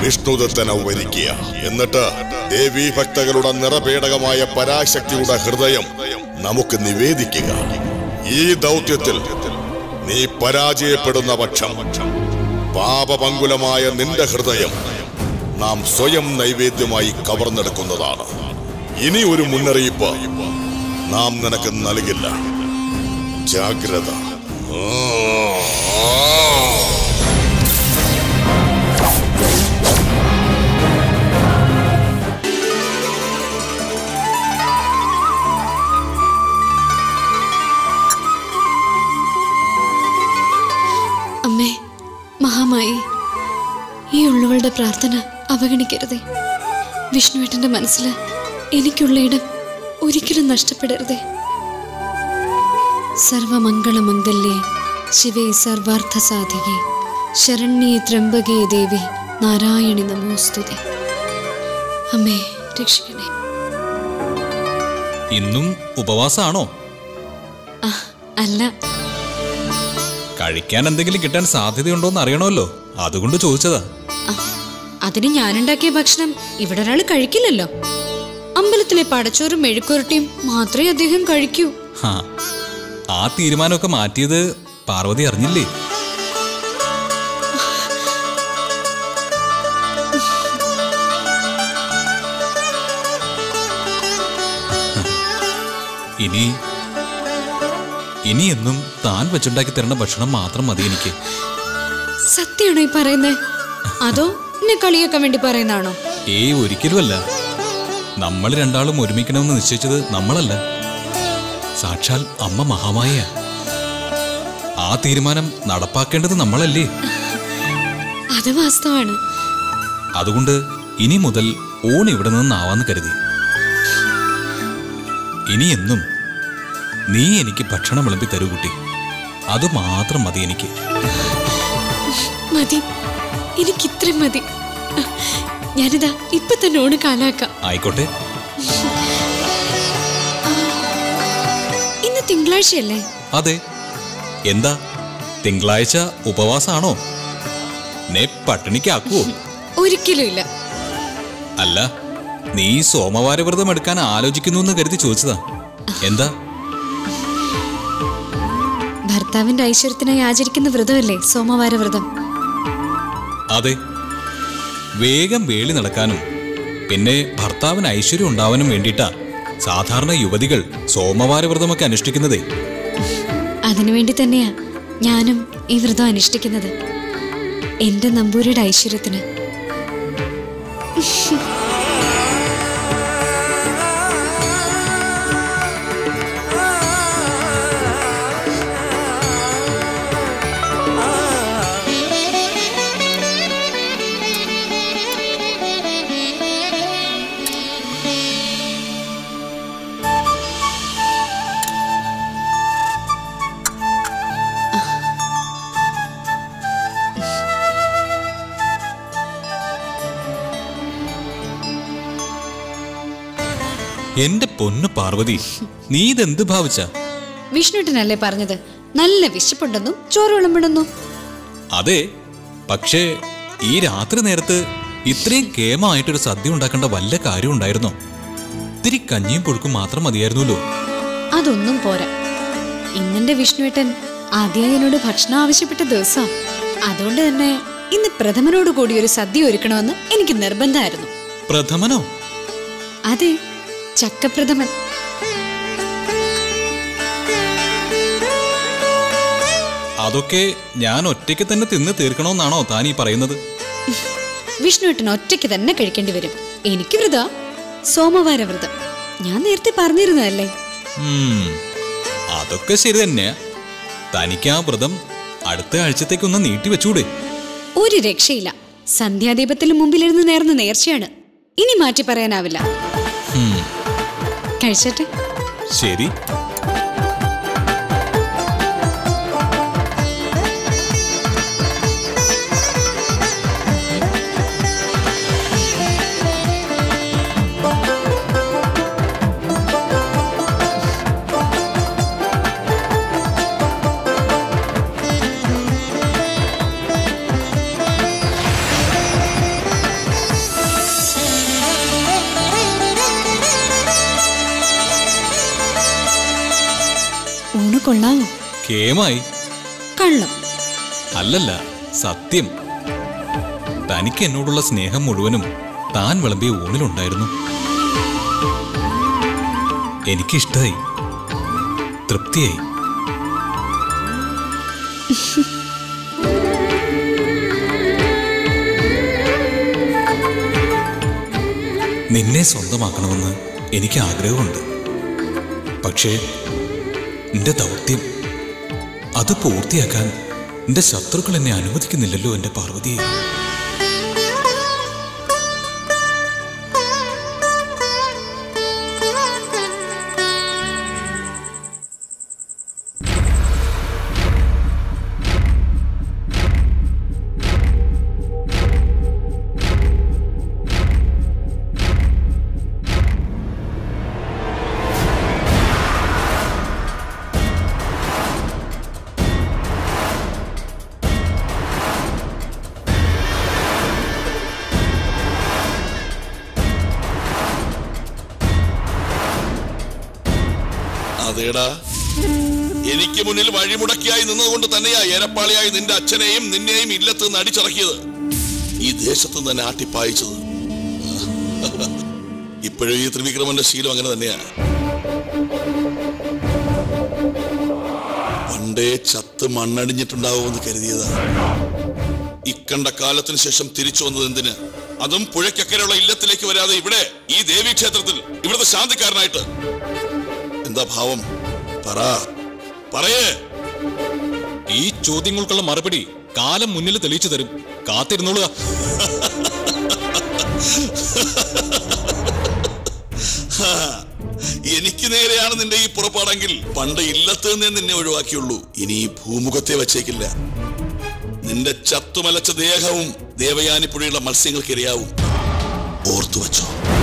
വിഷ്ണുദത്തനെ വരിക്കുക എന്നിട്ട് ദേവീ ഭക്തകളുടെ നിറപേടകമായ പരാശക്തിയുടെ ഹൃദയം നമുക്ക് നിവേദിക്കുക ഈ ദൗത്യത്തിൽ നീ പരാജയപ്പെടുന്ന പക്ഷം പാപപങ്കുലമായ നിന്റെ ഹൃദയം നാം സ്വയം നൈവേദ്യമായി കവർന്നെടുക്കുന്നതാണ് ഇനി ഒരു മുന്നറിയിപ്പ് നാം നിനക്ക് നൽകില്ല ജാഗ്രത ആ, ആ. അമ്മേ മഹാമായി ഈ ഉള്ളവളുടെ പ്രാർത്ഥന അവഗണിക്കരുതേ വിഷ്ണുവേട്ടന്റെ മനസ്സിൽ എനിക്കുള്ള ഇടം ഒരിക്കലും നഷ്ടപ്പെടരുതേ സർവമംഗളമംഗല്യേ ശിവേ സർവാർത്ഥ സാധികേ ശരണ്യേ ത്രംബകേ ദേവി നാരായണി നമോസ്തുതി അമ്മേ രക്ഷിക്കണേ ഇന്നും ഉപവാസമാണോ ആ അല്ല കഴിക്കാൻ എന്തെങ്കിലും കിട്ടാൻ സാധ്യതയുണ്ടോന്ന് അറിയണമല്ലോ അതുകൊണ്ട് ചോദിച്ചതാ ആ, അതിന് ഞാനുണ്ടാക്കിയ ഭക്ഷണം ഇവിടെ ഒരാൾ കഴിക്കില്ലല്ലോ അമ്പലത്തിലെ പടച്ചോറും മെഴുക്കുരട്ടിയും മാത്രമേ അദ്ദേഹം കഴിക്കൂ ഹാ ആ തീരുമാനമൊക്കെ മാറ്റിയത് പാർവതി അറിഞ്ഞില്ലേ ഇനി ഇനി എന്നും താൻ വെച്ചുണ്ടാക്കി തരുന്ന ഭക്ഷണം മാത്രം മതി എനിക്ക് സത്യമാണോ ഈ പറയുന്നേ അതോ എന്നെ കളിയാക്കാൻ വേണ്ടി പറയുന്നതാണോ ഏയ് ഒരിക്കലുമല്ല നമ്മൾ രണ്ടാളും ഒരുമിക്കണമെന്ന് നിശ്ചയിച്ചത് നമ്മളല്ല സാക്ഷാൽ അമ്മ മഹാമായ ആ തീരുമാനം നടപ്പാക്കേണ്ടത് നമ്മളല്ലേ അത് വാസ്തവാണ് അതുകൊണ്ട് ഇനി മുതൽ ഊൺ ഇവിടെ നിന്നാവാന്ന് കരുതി ഇനി എന്നും നീ എനിക്ക് ഭക്ഷണം വിളമ്പി തരൂ കുട്ടി അത് മാത്രം മതി എനിക്ക് മതി എനിക്ക് ഇത്രയും മതി ഞാനിതാ ഇപ്പൊ തന്നെ ഓണ് കാലാക്കാം ആയിക്കോട്ടെ ഇന്ന് തിങ്കളാഴ്ചയല്ലേ അതെ എന്താ തിങ്കളാഴ്ച ഉപവാസമാണോ നെ പട്ടിണിക്കാക്കുവോ ഒരിക്കലും ഇല്ല അല്ല നീ സോമവാര വ്രതം എടുക്കാൻ ആലോചിക്കുന്നു എന്ന് കരുതി ചോദിച്ചതാ എന്താ ഭർത്താവിന്റെ ഐശ്വര്യത്തിനായി ആചരിക്കുന്ന വ്രതമല്ലേ സോമവാര വ്രതം അതെ വേഗം വേളി നടക്കാനും പിന്നെ ഭർത്താവിന് ഐശ്വര്യം ഉണ്ടാവാനും വേണ്ടിയിട്ടാ സാധാരണ യുവതികൾ സോമവാര വ്രതമൊക്കെ അനുഷ്ഠിക്കുന്നതേ അതിനുവേണ്ടി തന്നെയാ ഞാനും ഈ വ്രതം അനുഷ്ഠിക്കുന്നത് എന്റെ നമ്പൂരിയുടെ ഐശ്വര്യത്തിന് എന്റെ പൊന്നു പാർവതി നീ ഇതെന്ത് ഭാവിച്ച വിഷ്ണുട്ടനല്ലേ പറഞ്ഞത് നല്ല വിശപ്പുണ്ടെന്നും ചോറ് വിളമ്പിടുന്നു അതെ പക്ഷേ ഈ രാത്രി നേരത്ത് ഇത്രയും കേമായിട്ടൊരു സദ്യ ഉണ്ടാക്കേണ്ട വല്ല കാര്യം ഉണ്ടായിരുന്നോ ഇത്തിരി കഞ്ഞിയും പുഴുക്കും മാത്രം മതിയായിരുന്നല്ലോ അതൊന്നും പോരാ ഇന്നെന്റെ വിഷ്ണുവേട്ടൻ ആദ്യമായി എന്നോട് ഭക്ഷണം ആവശ്യപ്പെട്ട ദിവസം അതുകൊണ്ട് തന്നെ ഇന്ന് പ്രഥമനോട് കൂടി ഒരു സദ്യ ഒരുക്കണമെന്ന് എനിക്ക് നിർബന്ധമായിരുന്നു പ്രഥമനോ അതെ ചക്കപ്രഥമൻ അതൊക്കെ ഞാൻ ഒറ്റയ്ക്ക് തന്നെ തിന്ന് തീർക്കണമെന്നാണോ താൻ ഈ പറയുന്നത് വിഷ്ണുവേട്ടൻ ഒറ്റയ്ക്ക് തന്നെ കഴിക്കേണ്ടി വരും എനിക്ക് വ്രത സോമവാര വ്രതം ഞാൻ നേരത്തെ പറഞ്ഞിരുന്നതല്ലേ ഉം, അതൊക്കെ ശരി തന്നെയാ തനിക്ക് ആ വ്രതം അടുത്ത ആഴ്ചത്തേക്കൊന്ന് നീട്ടി വെച്ചൂടെ ഒരു രക്ഷയില്ല സന്ധ്യാദീപത്തിന് മുമ്പിലിരുന്ന് നേർന്ന നേർച്ചയാണ് ഇനി മാറ്റി പറയാനാവില്ല ഉം, കഴിച്ചട്ടെ ശരി കൊള്ളാവോ കേമായി കള്ളം അല്ലല്ല സത്യം തനിക്ക് എന്നോടുള്ള സ്നേഹം മുഴുവനും താൻ വിളമ്പിയ ഊണിലുണ്ടായിരുന്നു എനിക്കിഷ്ടായി തൃപ്തിയായി നിന്നെ സ്വന്തമാക്കണമെന്ന് എനിക്ക് ആഗ്രഹമുണ്ട് പക്ഷേ നിന്റെ ദൗത്യം അത് പൂർത്തിയാക്കാൻ എന്റെ ശത്രുക്കൾ എന്നെ അനുവദിക്കുന്നില്ലല്ലോ എന്റെ പാർവതിയെ അതേടാ എനിക്ക് മുന്നിൽ വഴിമുടക്കിയായി നിന്നതുകൊണ്ട് തന്നെയാ ഏരപ്പാളിയായി നിന്റെ അച്ഛനെയും നിന്നെയും ഇല്ലത്ത് നിന്ന് അടിച്ചിറക്കിയത് ഈ ദേശത്ത് തന്നെ ആട്ടിപ്പായിച്ചത് ഇപ്പോഴും ഈ ത്രിവിക്രമന്റെ ശീലം അങ്ങനെ തന്നെയാണ് പണ്ടേ ചത്ത് മണ്ണടിഞ്ഞിട്ടുണ്ടാവുമെന്ന് കരുതിയതാ ഇക്കണ്ട കാലത്തിന് ശേഷം തിരിച്ചു വന്നത് എന്തിന് അതും പുഴയ്ക്കക്കരെയുള്ള ഇല്ലത്തിലേക്ക് വരാതെ ഇവിടെ ഈ ദേവീക്ഷേത്രത്തിൽ ഇവിടുത്തെ ശാന്തിക്കാരനായിട്ട് എന്താ ഭാവം പറ പറയേ ഈ ചോദ്യങ്ങൾക്കുള്ള മറുപടി കാലം മുന്നിൽ തെളിയിച്ചു തരും കാത്തിരുന്നോളുക ഹാ, എനിക്ക് നേരെയാണ് നിന്റെ ഈ പുറപ്പാടെങ്കിൽ പണ്ട് ഇല്ലത്ത് നിന്നേ നിന്നെ ഒഴിവാക്കിയുള്ളൂ ഇനി ഈ ഭൂമുഖത്തെ വച്ചേക്കില്ല നിന്റെ ചത്തുമലച്ച ദേഹവും ദേവയാനിപ്പുഴയുള്ള മത്സ്യങ്ങൾക്കിരയാവും ഓർത്തു വച്ചോ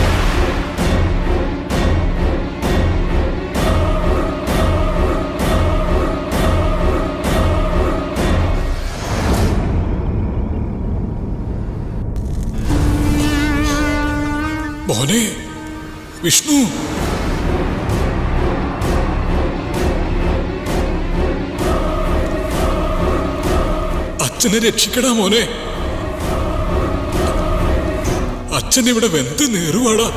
മോനെ വിഷ്ണു അച്ഛനെ രക്ഷിക്കടാ മോനെ അച്ഛൻ ഇവിടെ വെന്ത് നേറുവാടാ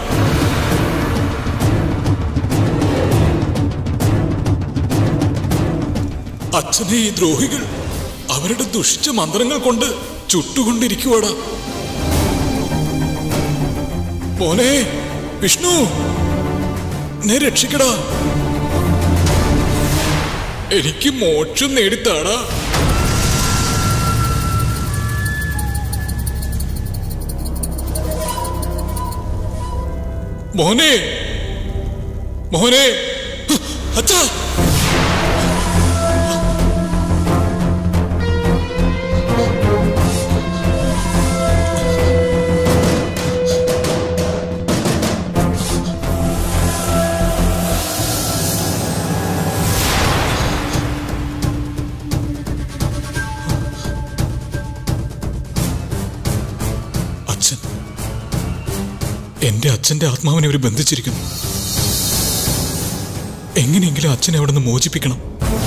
അച്ഛനെ ഈ ദ്രോഹികൾ അവരുടെ ദുഷിച്ച മന്ത്രങ്ങൾ കൊണ്ട് ചുട്ടുകൊണ്ടിരിക്കുവാടാ മോനെ വിഷ്ണു എന്നെ രക്ഷിക്കടാ എനിക്ക് മോക്ഷം നേടിത്താടാ മോനെ മോനെ അച്ഛാ അച്ഛൻ എന്റെ അച്ഛന്റെ ആത്മാവിനെ അവർ ബന്ധിച്ചിരിക്കുന്നു എങ്ങനെയെങ്കിലും അച്ഛനെ അവിടെ നിന്ന് മോചിപ്പിക്കണം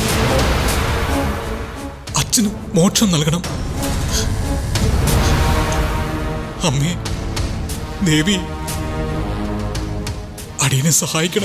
അച്ഛന് മോക്ഷം നൽകണം അമ്മേ ദേവി അടിയനെ സഹായിക്കണേ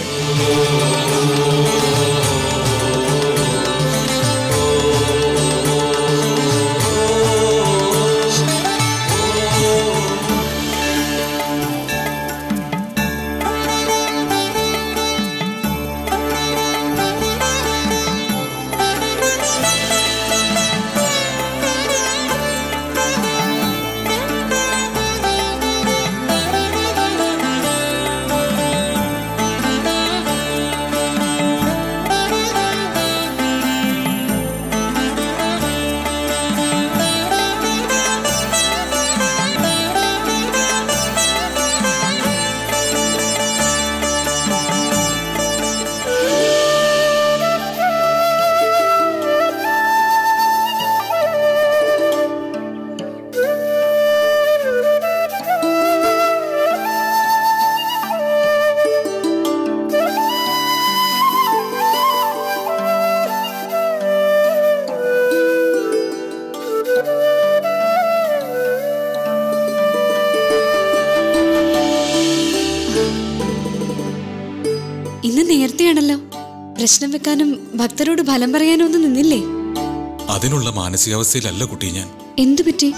ഇന്ന് നേരത്തെയാണല്ലോ പ്രശ്നം വെക്കാനും ഭക്തരോട് ഫലം പറയാനും ഒന്നും നിന്നില്ലേ അതിനുള്ള മാനസികാവസ്ഥയിലല്ല കുട്ടി ഞാൻ എന്തു പറ്റി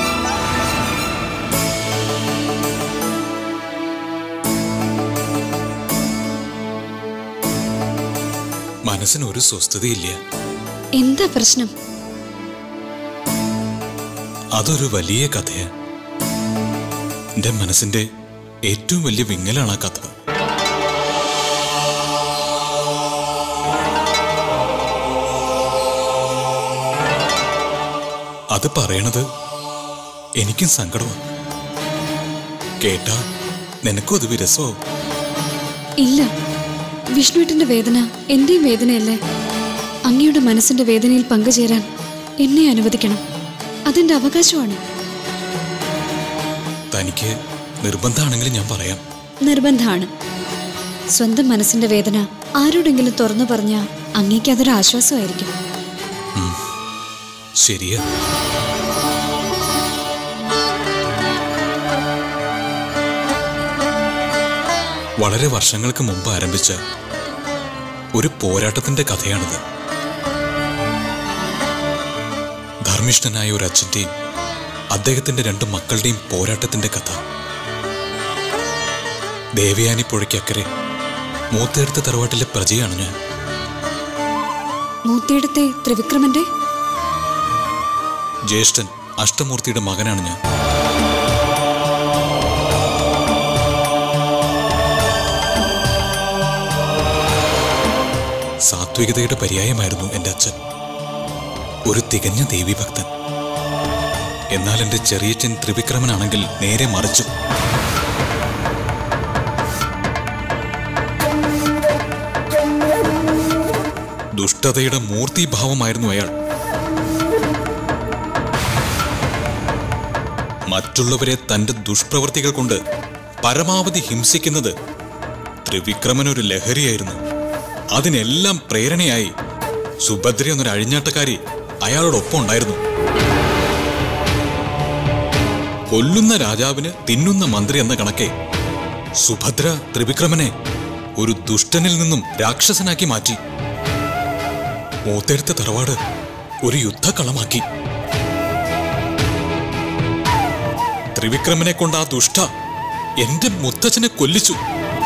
മനസ്സിന് ഒരു സ്വസ്ഥതയില്ല എന്താ പ്രശ്നം അതൊരു വലിയ കഥയാ എന്റെ മനസ്സിന്റെ ഏറ്റവും വലിയ വിങ്ങലാണ് ആ കഥ അത് പറയണത് എനിക്കും സങ്കടമാണ് കേട്ടാ നിനക്കും അത് വിരസമാവും ഇല്ല വിഷ്ണുവേട്ടന്റെ വേദന എന്റെയും വേദനയല്ലേ അങ്ങയുടെ മനസ്സിന്റെ വേദനയിൽ പങ്കുചേരാൻ എന്നെ അനുവദിക്കണം അതെന്റെ അവകാശമാണ് തനിക്ക് നിർബന്ധമാണെങ്കിലും ഞാൻ പറയാം നിർബന്ധമാണ് സ്വന്തം മനസ്സിന്റെ വേദന ആരോടെങ്കിലും തുറന്നു പറഞ്ഞാൽ അങ്ങേക്ക് അതൊരു ആശ്വാസമായിരിക്കും ശരിയാ വളരെ വർഷങ്ങൾക്ക് മുമ്പ് ആരംഭിച്ച ഒരു പോരാട്ടത്തിന്റെ കഥയാണിത് ധർമ്മിഷ്ഠനായ ഒരു അച്ഛന്റെയും അദ്ദേഹത്തിന്റെ രണ്ട് മക്കളുടെയും പോരാട്ടത്തിന്റെ കഥ ദേവയാനി പുഴയ്ക്കക്കരെ മൂത്തേടുത്ത തറവാട്ടിലെ പ്രജയാണ് ഞാൻ മൂത്തിയിടത്തെ ത്രിവിക്രമന്റെ ജ്യേഷ്ഠൻ അഷ്ടമൂർത്തിയുടെ മകനാണ് ഞാൻ സാത്വികതയുടെ പര്യായമായിരുന്നു എൻ്റെ അച്ഛൻ ഒരു തികഞ്ഞ ദേവീഭക്തൻ എന്നാൽ എൻ്റെ ചെറിയച്ഛൻ ത്രിവിക്രമനാണെങ്കിൽ നേരെ മറിച്ചു ദുഷ്ടതയുടെ മൂർത്തിഭാവമായിരുന്നു അയാൾ മറ്റുള്ളവരെ തന്റെ ദുഷ്പ്രവൃത്തികൾ കൊണ്ട് പരമാവധി ഹിംസിക്കുന്നത് ത്രിവിക്രമൻ ഒരു ലഹരിയായിരുന്നു അതിനെല്ലാം പ്രേരണയായി സുഭദ്ര എന്നൊരു അഴിഞ്ഞാട്ടക്കാരി അയാളോടൊപ്പം ഉണ്ടായിരുന്നു കൊല്ലുന്ന രാജാവിന് തിന്നുന്ന മന്ത്രി എന്ന കണക്കെ സുഭദ്ര ത്രിവിക്രമനെ ഒരു ദുഷ്ടനിൽ നിന്നും രാക്ഷസനാക്കി മാറ്റി മൂത്തെടുത്ത തറവാട് ഒരു യുദ്ധക്കളമാക്കി ത്രിവിക്രമനെ കൊണ്ട് ആ ദുഷ്ട എന്റെ മുത്തച്ഛനെ കൊല്ലിച്ചു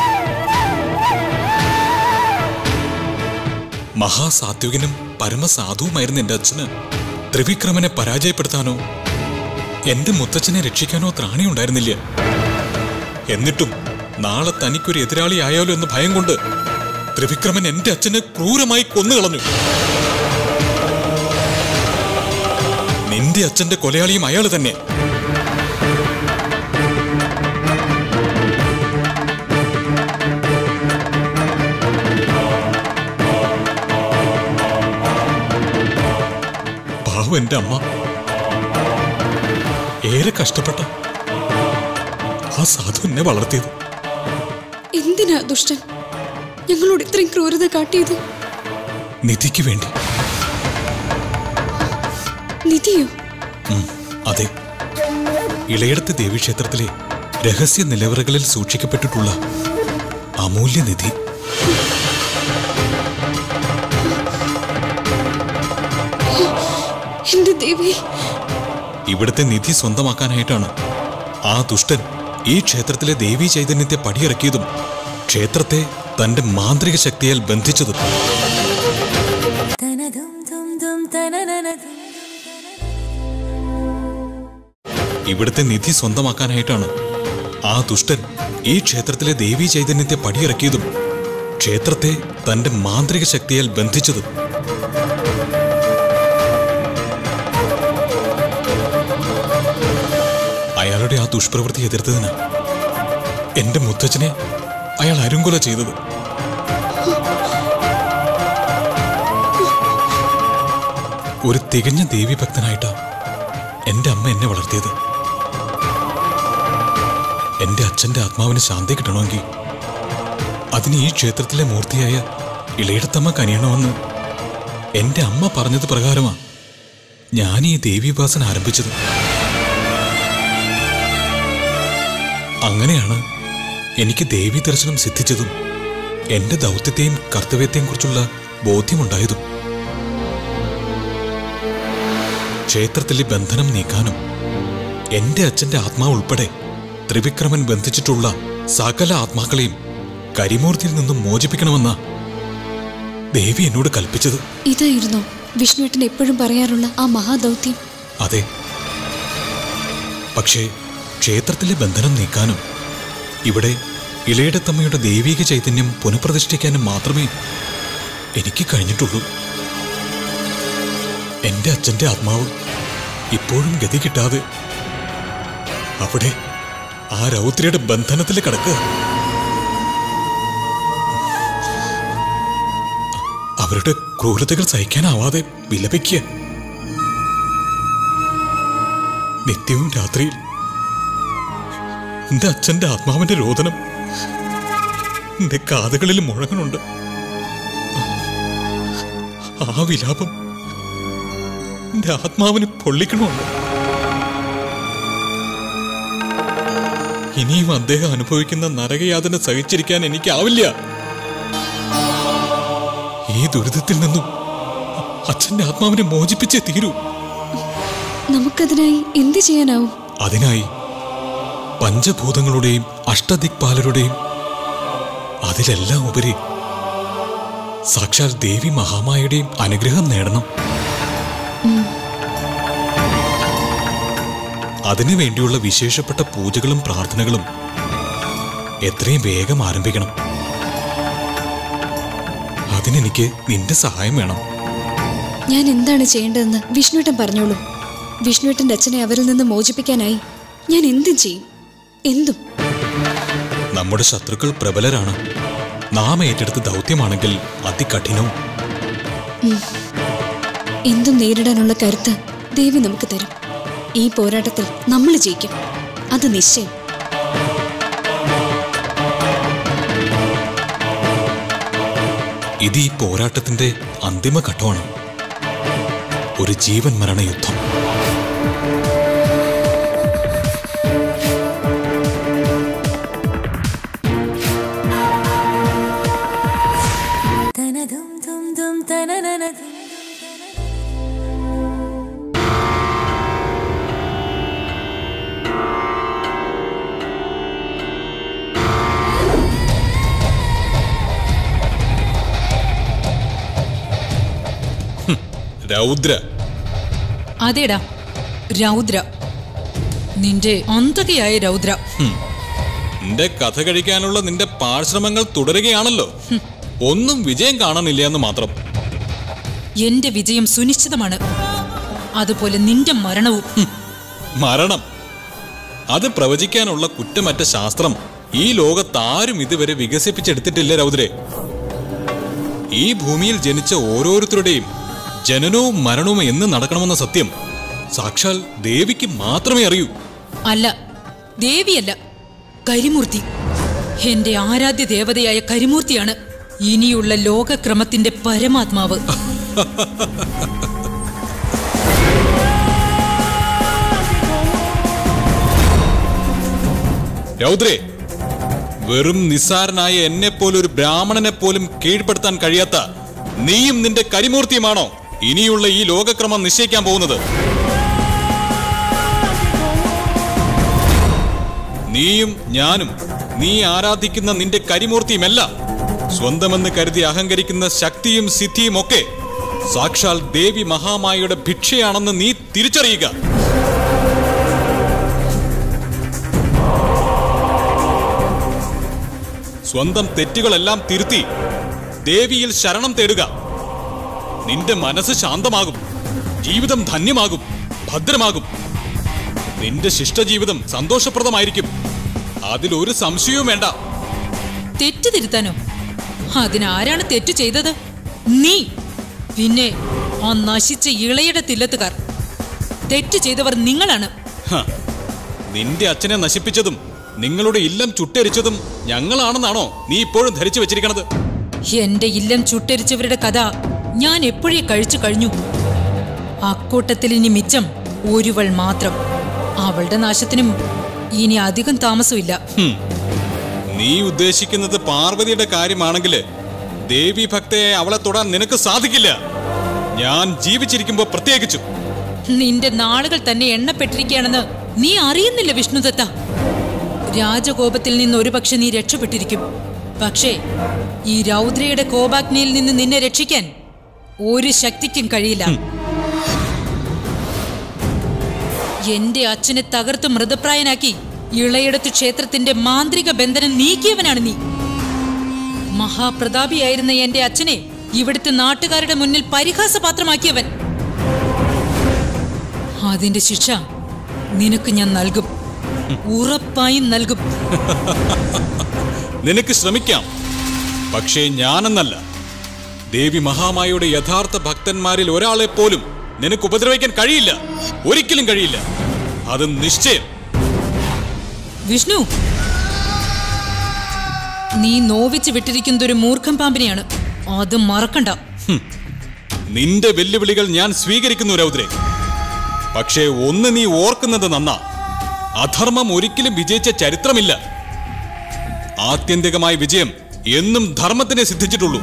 മഹാസാത്വികനും പരമസാധുവുമായിരുന്ന എന്റെ അച്ഛന് ത്രിവിക്രമനെ പരാജയപ്പെടുത്താനോ എന്റെ മുത്തച്ഛനെ രക്ഷിക്കാനോ ത്രാണിയുണ്ടായിരുന്നില്ല എന്നിട്ടും നാളെ തനിക്കൊരു എതിരാളി ആയാലോ എന്ന ഭയം കൊണ്ട് ത്രിവിക്രമൻ എന്റെ അച്ഛനെ ക്രൂരമായി കൊന്നുകളഞ്ഞു നിന്റെ അച്ഛന്റെ കൊലയാളിയും അയാൾ തന്നെ പാവം എന്റെ അമ്മ ഏറെ കഷ്ടപ്പെട്ട ആ സാധു എന്നെ വളർത്തിയത് എന്തിനാ ദുഷ്ടൻ ഞങ്ങളോട് ഇത്രയും ക്രൂരത കാട്ടിയത് നിധിക്ക് വേണ്ടി നിധിയോ ഉം, അതെ ഇളയടത്ത് ദേവീക്ഷേത്രത്തിലെ രഹസ്യ നിലവറകളിൽ സൂക്ഷിക്കപ്പെട്ടിട്ടുള്ള അമൂല്യ നിധി എന്റെ ദേവി ഇവിടുത്തെ നിധി സ്വന്തമാക്കാനായിട്ടാണ് ആ ദുഷ്ടൻ ഈ ക്ഷേത്രത്തിലെ ദേവീ ചൈതന്യത്തെ പടിയിറക്കിയതും ക്ഷേത്രത്തെ തന്റെ മാന്ത്രിക ശക്തിയാൽ ബന്ധിച്ചതും തനതും തും തും തനനനതും ഇവിടുത്തെ നിധി സ്വന്തമാക്കാനായിട്ടാണ് ആ ദുഷ്ടൻ ഈ ക്ഷേത്രത്തിലെ ദേവീ ചൈതന്യത്തെ പടിയിറക്കിയതും ക്ഷേത്രത്തെ തന്റെ മാന്ത്രിക ശക്തിയാൽ ബന്ധിച്ചതും അയാളുടെ ആ ദുഷ്പ്രവൃത്തി എതിർത്തതിന് എന്റെ മുത്തച്ഛനെ അയാൾ അരുങ്കൊല ചെയ്തത് ഒരു തികഞ്ഞ ദേവീഭക്തനായിട്ടാ എന്റെ അമ്മ എന്നെ വളർത്തിയത് എന്റെ അച്ഛന്റെ ആത്മാവിന് ശാന്തി കിട്ടണമെങ്കിൽ അതിന് ഈ ക്ഷേത്രത്തിലെ മൂർത്തിയായ ഇളയിടത്തമ്മ കനിയണമെന്ന് എന്റെ അമ്മ പറഞ്ഞത് പ്രകാരമാ ഞാൻ ഈ ദേവീപാസന ആരംഭിച്ചത് അങ്ങനെയാണ് എനിക്ക് ദേവീ ദർശനം സിദ്ധിച്ചതും എന്റെ ദൗത്യത്തെയും കർത്തവ്യത്തെയും കുറിച്ചുള്ള ബോധ്യമുണ്ടായതും ക്ഷേത്രത്തിലെ ബന്ധനം നീക്കാനും എന്റെ അച്ഛന്റെ ആത്മാവ് ഉൾപ്പെടെ ത്രിവിക്രമൻ ബന്ധിച്ചിട്ടുള്ള സകല ആത്മാക്കളെയും കരിമൂർത്തിയിൽ നിന്നും മോചിപ്പിക്കണമെന്ന ദേവി എന്നോട് കൽപ്പിച്ചത് ഇതായിരുന്നോ വിഷ്ണുവേട്ടൻ എപ്പോഴും പറയാറുള്ള ആ മഹാദൗത്യം അതെ പക്ഷേ ക്ഷേത്രത്തിലെ ബന്ധനം നീക്കാനും ഇവിടെ ഇളയിടത്തമ്മയുടെ ദൈവീക ചൈതന്യം പുനഃപ്രതിഷ്ഠിക്കാനും മാത്രമേ എനിക്ക് കഴിഞ്ഞിട്ടുള്ളൂ എന്റെ അച്ഛന്റെ ആത്മാവ് ഇപ്പോഴും ഗതി കിട്ടാതെ അവിടെ ആ രൗദ്രയുടെ ബന്ധനത്തിൽ കിടക്കുക അവരുടെ ക്രൂരതകൾ സഹിക്കാനാവാതെ വിലപിക്കുക നിത്യവും രാത്രിയിൽ എന്റെ അച്ഛന്റെ ആത്മാവിന്റെ രോദനം എന്റെ കാതുകളിൽ മുഴങ്ങുന്നുണ്ട് ആ വിലാപം എന്റെ ആത്മാവിന് പൊള്ളിക്കണമുണ്ട് ഇനിയും അദ്ദേഹം അനുഭവിക്കുന്ന നരകയാതന സഹിച്ചിരിക്കാൻ എനിക്കാവില്ല ഈ ദുരിതത്തിൽ നിന്നും അച്ഛന്റെ ആത്മാവിനെ മോചിപ്പിച്ചേ തീരൂ നമുക്കതിനായി എന്ത് ചെയ്യാനാവും അതിനായി പഞ്ചഭൂതങ്ങളുടെയും അഷ്ടദിക്പാലരുടെയും അതിലെല്ലാം ഉപരി സാക്ഷാൽ ദേവി മഹാമായയുടെയും അനുഗ്രഹം നേടണം അതിനു വേണ്ടിയുള്ള വിശേഷപ്പെട്ട പൂജകളും പ്രാർത്ഥനകളും എത്രയും വേഗം ആരംഭിക്കണം അതിനെനിക്ക് നിന്റെ സഹായം വേണം ഞാൻ എന്താണ് ചെയ്യേണ്ടതെന്ന് വിഷ്ണുവേട്ടൻ പറഞ്ഞോളൂ വിഷ്ണുവേട്ടന്റെ അച്ഛനെ അവരിൽ നിന്ന് മോചിപ്പിക്കാനായി ഞാൻ എന്തും ചെയ്യും എന്തും നമ്മുടെ ശത്രുക്കൾ പ്രബലരാണ് നാം ഏറ്റെടുത്ത ദൗത്യമാണെങ്കിൽ അതികഠിനവും എന്തും നേരിടാനുള്ള കരുത്ത് ദേവി നമുക്ക് തരും ഈ പോരാട്ടത്തിൽ നമ്മൾ ജയിക്കും അത് നിശ്ചയം ഇത് ഈ പോരാട്ടത്തിന്റെ അന്തിമ ഘട്ടമാണ് ഒരു ജീവൻ മരണ യുദ്ധം തനതും തും തും തനനനതും രൗദ്ര അതേടാ രൗദ്ര നിന്റെ അന്തകയായ രൗദ്ര നിന്റെ കഥ കഴിക്കാനുള്ള നിന്റെ പാഴ്ശ്രമങ്ങൾ തുടരുകയാണല്ലോ ഒന്നും വിജയം കാണാനില്ല എന്ന് മാത്രം എന്റെ വിജയം സുനിശ്ചിതമാണ് അതുപോലെ നിന്റെ മരണവും മരണം അത് പ്രവചിക്കാനുള്ള കുറ്റമറ്റ ശാസ്ത്രം ഈ ലോകത്താരും ഇതുവരെ വികസിപ്പിച്ചെടുത്തിട്ടില്ല രൗദ്രെ ഈ ഭൂമിയിൽ ജനിച്ച ഓരോരുത്തരുടെയും ജനനവും മരണവും എന്ന് നടക്കണമെന്ന സത്യം സാക്ഷാൽ ദേവിക്ക് മാത്രമേ അറിയൂ അല്ല ദേവിയല്ല കരിമൂർത്തി എന്റെ ആരാധ്യ ദേവതയായ കരിമൂർത്തിയാണ് ഇനിയുള്ള ലോകക്രമത്തിന്റെ പരമാത്മാവ് രൗദ്രേ വെറും നിസ്സാരനായ എന്നെ പോലൊരു ബ്രാഹ്മണനെ പോലും കീഴ്പ്പെടുത്താൻ കഴിയാത്ത നീയും നിന്റെ കരിമൂർത്തിയുമാണോ ഇനിയുള്ള ഈ ലോകക്രമം നിശ്ചയിക്കാൻ പോകുന്നത് നീയും ഞാനും നീ ആരാധിക്കുന്ന നിന്റെ കരിമൂർത്തിയുമല്ല സ്വന്തമെന്ന് കരുതി അഹങ്കരിക്കുന്ന ശക്തിയും സിദ്ധിയും ഒക്കെ സാക്ഷാൽ ദേവി മഹാമായയുടെ ഭിക്ഷയാണെന്ന് നീ തിരിച്ചറിയുക സ്വന്തം തെറ്റുകളെല്ലാം തിരുത്തി ദേവിയിൽ ശരണം തേടുക നിന്റെ മനസ്സ് ശാന്തമാകും ജീവിതം ധന്യമാകും ഭദ്രമാകും നിന്റെ ശിഷ്ടജീവിതം സന്തോഷപ്രദമായിരിക്കും അതിലൊരു സംശയവും വേണ്ട തെറ്റ് തിരുത്താനോ അതിനാരാണ് തെറ്റ് ചെയ്തത് നീ പിന്നെ ആ നശിച്ച ഇളയുടെ തില്ലത്തുകാർ തെറ്റ് ചെയ്തവർ നിങ്ങളാണ് ഹ, നിന്റെ അച്ഛനെ നശിപ്പിച്ചതും നിങ്ങളുടെ ഇല്ലം ചുട്ടരിച്ചതും ഞങ്ങളാണെന്നാണോ നീ ഇപ്പോഴും ധരിച്ചു വെച്ചിരിക്കണത് എന്റെ ഇല്ലം ചുട്ടരിച്ചവരുടെ കഥ ഞാൻ എപ്പോഴേ കഴിച്ചു കഴിഞ്ഞു അക്കൂട്ടത്തിൽ ഇനി മിച്ചം ഒരുവൾ മാത്രം അവളുടെ നാശത്തിനും ഇനി അധികം താമസമില്ല നീ ഉദ്ദേശിക്കുന്നത് പാർവതിയുടെ കാര്യമാണെങ്കിൽ ദേവി ഭക്തയെ അവളെ തൊടാൻ നിനക്ക് സാധിക്കില്ല ഞാൻ ജീവിച്ചിരിക്കുമ്പോ പ്രത്യേകിച്ചും നിന്റെ നാളുകൾ തന്നെ എണ്ണപ്പെട്ടിരിക്കുകയാണെന്ന് നീ അറിയുന്നില്ല വിഷ്ണുദത്ത രാജകോപത്തിൽ നിന്ന് ഒരുപക്ഷെ നീ രക്ഷപ്പെട്ടിരിക്കും പക്ഷേ ഈ രൗദ്രയുടെ കോപാഗ്നിയിൽ നിന്ന് നിന്നെ രക്ഷിക്കാൻ ഒരു ശക്തിക്കും കഴിയില്ല എന്റെ അച്ഛനെ തകർത്ത് മൃതപ്രായനാക്കി ഇളയിടത്ത് ക്ഷേത്രത്തിന്റെ മാന്ത്രിക ബന്ധനം നീക്കിയവനാണ് നീ മഹാപ്രതാപിയായിരുന്ന എന്റെ അച്ഛനെ ഇവിടുത്തെ നാട്ടുകാരുടെ മുന്നിൽ പരിഹാസപാത്രമാക്കിയവൻ അതിന്റെ ശിക്ഷ നിനക്ക് ഞാൻ നൽകും ഉറപ്പായും നൽകും നിനക്ക് ശ്രമിക്കാം പക്ഷേ ഞാനെന്നല്ല ദേവി മഹാമായുടെ യഥാർത്ഥ ഭക്തന്മാരിൽ ഒരാളെ പോലും നിനക്ക് ഉപദ്രവിക്കാൻ കഴിയില്ല ഒരിക്കലും കഴിയില്ല അത് നിശ്ചയം വിഷ്ണു നീ നോവിച്ച് വിട്ടിരിക്കുന്നത് ഒരു മൂർഖം പാമ്പിനെയാണ് അത് മറക്കണ്ട നിന്റെ വെല്ലുവിളികൾ ഞാൻ സ്വീകരിക്കുന്നു രൗദ്രേ പക്ഷേ ഒന്ന് നീ ഓർക്കുന്നത് നന്നാ അധർമ്മം ഒരിക്കലും വിജയിച്ച ചരിത്രമില്ല ആത്യന്തികമായ വിജയം എന്നും ധർമ്മത്തിനെ സിദ്ധിച്ചിട്ടുള്ളൂ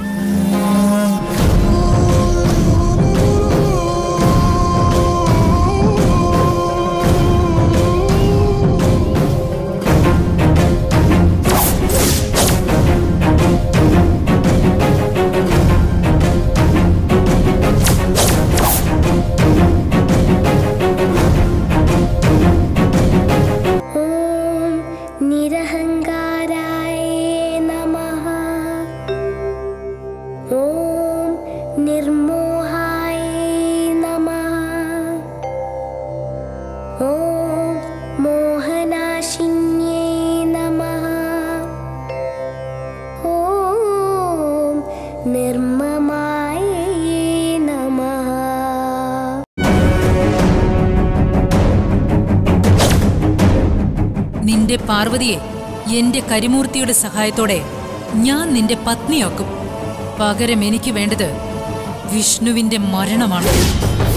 ॐ निरहङ्काराय नमः ॐ निर्मोहाय नमः ॐ मोहनाशिन्यै नमः ॐ निर्ममाय नमः നിന്റെ പാർവതിയെ എന്റെ കരിമൂർത്തിയുടെ സഹായത്തോടെ ഞാൻ നിന്റെ പത്നിയാക്കും പകരം എനിക്ക് വേണ്ടത് വിഷ്ണുവിന്റെ മരണമാണ്